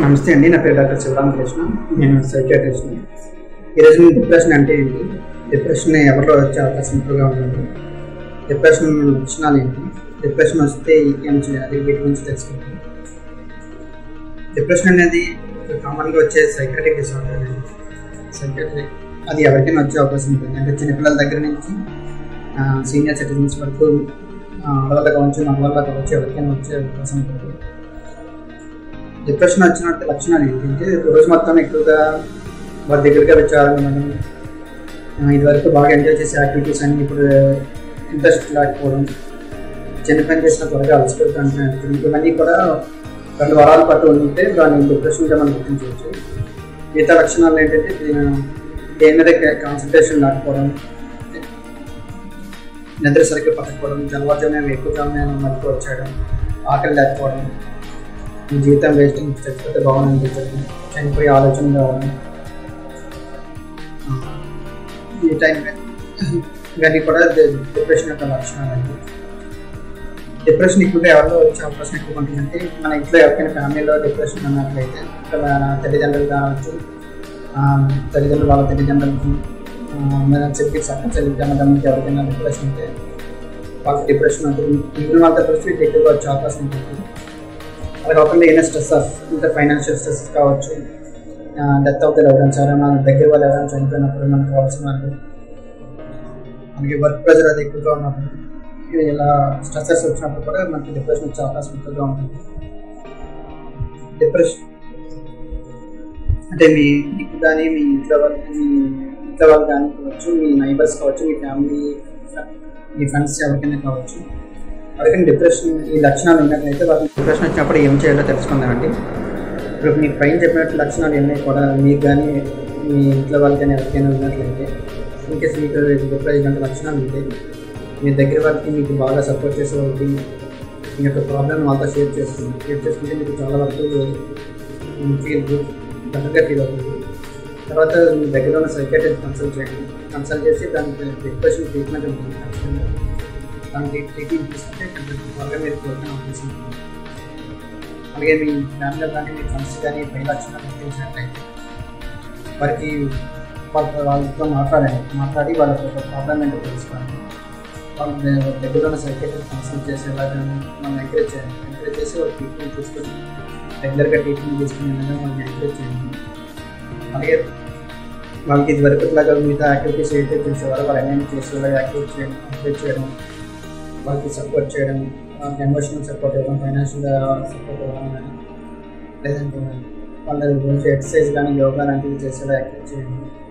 నమస్తే అండి నా పేరు డాక్టర్ శివరామకృష్ణ నేను సైకియాట్రిస్ట్ని ఈరోజు నేను డిప్రెషన్ అంటే ఏంటి డిప్రెషన్ ఎవరిలో వచ్చే అవకాశం ఎక్కువగా ఉంటుంది డిప్రెషన్ లక్షణాలు ఏంటి డిప్రెషన్ వస్తే ఏం చేయాలి వీటి గురించి తెలుసుకుంటాం డిప్రెషన్ అనేది కామన్గా వచ్చే సైకాటిక్ డిసార్డర్ అనేది సైకాట్రిక్ అది ఎవరికైనా వచ్చే అవకాశం ఉంటుంది అంటే చిన్నపిల్లల దగ్గర నుంచి సీనియర్ సిటిజన్స్ వరకు ఆడవాళ్ళ కావచ్చు మగవాళ్ళ కావచ్చు ఎవరికైనా వచ్చే అవకాశం ఉంటుంది డిప్రెషన్ వచ్చినట్టు లక్షణాలు ఏంటంటే రోజు మొత్తం ఎక్కువగా వారి దగ్గరగా వచ్చేవాళ్ళం మనం ఆ, ఇదివరకు బాగా ఎంజాయ్ చేసే యాక్టివిటీస్ అన్ని ఇప్పుడు ఇంట్రెస్ట్ లేకపోవడం చిన్న పని చేసిన త్వరగా అలసిపోతుంటాం ఇవన్నీ కూడా రెండు వారాల పాటు ఉంటే దాన్ని డిప్రెషన్గా మనం గుర్తించవచ్చు మిగతా లక్షణాలు ఏంటంటే దీని- దేని మీద కాన్సన్ట్రేషన్ లేకపోవడం నిద్ర సరిగ్గా పట్టకపోవడం జలవాజనం ఎక్కువ సమయం మళ్ళీ వచ్చేయడం ఆకలి లేకపోవడం ఈ జీవితం వేస్టింగ్ చచ్చిపోతే బాగుంది అనిపించడం చనిపోయే ఆలోచన రావడం ఆ, ఈ టైం ఇవన్నీ కూడా డిప్రెషన్ యొక్క లక్షణాలు అండి డిప్రెషన్ ఎక్కువగా ఎవరిలో వచ్చే అవకాశం ఎక్కువ ఉంటుందంటే మన ఇంట్లో ఎవరికైనా ఫ్యామిలీలో డిప్రెషన్ అన్నట్లయితే ఇక్కడ తల్లిదండ్రులు కావచ్చు ఆ, తల్లిదండ్రులు వాళ్ళ తల్లిదండ్రులకి మన చెప్పి సక్క చెల్లి అన్నదమ్ములకి ఎవరికైనా డిప్రెషన్ ఉంటే వాళ్ళకి డిప్రెషన్ ఉంటుంది మిగిలిన వాళ్ళతో పరిస్థితి ఎక్కువగా వచ్చే అవకాశం ఉంటుంది అలా కాకుండా ఏదైనా స్ట్రెస్ ఇంకా ఫైనాన్షియల్ స్ట్రెస్ కావచ్చు డెత్ అవుతారు ఎవరైనా సరే మన దగ్గర వాళ్ళు ఎవరైనా చనిపోయినప్పుడు మనకు కావాల్సిన వాళ్ళు మనకి వర్క్ ప్రెషర్ అది ఎక్కువగా ఉన్నప్పుడు ఇది ఇలా స్ట్రెస్సెస్ వచ్చినప్పుడు కూడా మనకి డిప్రెషన్ వచ్చే అవకాశం ఎక్కువగా ఉంటుంది డిప్రెషన్ అంటే మీ మీకు కానీ మీ ఇంట్లో వాళ్ళకి మీ ఇంట్లో వాళ్ళు కానీ కావచ్చు మీ నైబర్స్ కావచ్చు మీ ఫ్యామిలీ మీ ఫ్రెండ్స్ ఎవరికైనా కావచ్చు ఎవరికైనా డిప్రెషన్ ఈ లక్షణాలు ఉన్నట్లయితే వాళ్ళకి డిప్రెషన్ వచ్చినప్పుడు ఏం చేయాలో తెలుసుకుందామండి ఇప్పుడు మీకు పైన చెప్పినట్టు లక్షణాలు ఏమై కూడా మీకు కానీ మీ ఇంట్లో వాళ్ళకి కానీ ఎవరికైనా ఉన్నట్లయితే ఇన్కేస్ మీకు డిప్రెషన్ ఇలాంటి లక్షణాలు ఉంటే మీ దగ్గర వాళ్ళకి మీకు బాగా సపోర్ట్ చేసే వాళ్ళకి మీ యొక్క ప్రాబ్లమ్ వాళ్ళతో షేర్ చేస్తుంది షేర్ చేసుకుంటే మీకు చాలా వరకు ఫీల్ గుడ్ బెటర్గా ఫీల్ అవుతుంది తర్వాత మీ దగ్గర ఉన్న సైకాట్రిస్ట్ కన్సల్ట్ చేయండి కన్సల్ట్ చేసి దానికి డిప్రెషన్ ట్రీట్మెంట్ ఉంటుంది ఖచ్చితంగా దానికి ట్రీట్మెంట్ తీసుకుంటే కొంచెం త్వరగా మీరు కోరుకునే అవకాశం ఉంటుంది అలాగే మీ ఫ్యామిలీలో కానీ మీ ఫ్రెండ్స్ కానీ పై లక్షణాలు గుర్తించినట్లయితే వారికి వాళ్ళ వాళ్ళతో మాట్లాడండి మాట్లాడి వాళ్ళకి ఒక ప్రాబ్లం ఏంటో తెలుసుకోండి వాళ్ళ దగ్గర ఉన్న సైకాట్రిస్ట్ కన్సల్ట్ చేసేలాగా మనం ఎంకరేజ్ చేయండి ఎంకరేజ్ చేసి వాళ్ళ ట్రీట్మెంట్ తీసుకొని రెగ్యులర్గా ట్రీట్మెంట్ తీసుకునే విధంగా వాళ్ళని ఎంకరేజ్ చేయండి అలాగే వాళ్ళకి ఇది వరకు లాగా మిగతా యాక్టివిటీస్ అయితే తెలిసేవారు వాళ్ళు ఏమేమి చేసేవారు యాక్టివిటీ చేయడం ఎంకరేజ్ చేయడం వాళ్ళకి సపోర్ట్ చేయడం వాళ్ళకి ఎమోషనల్ సపోర్ట్ ఇవ్వడం ఫైనాన్షియల్గా సపోర్ట్ ఇవ్వడం కానీ లేదంటే వాళ్ళ గురించి ఎక్సర్సైజ్ కానీ యోగా లాంటివి చేసేలా యాక్టివ్ చేయండి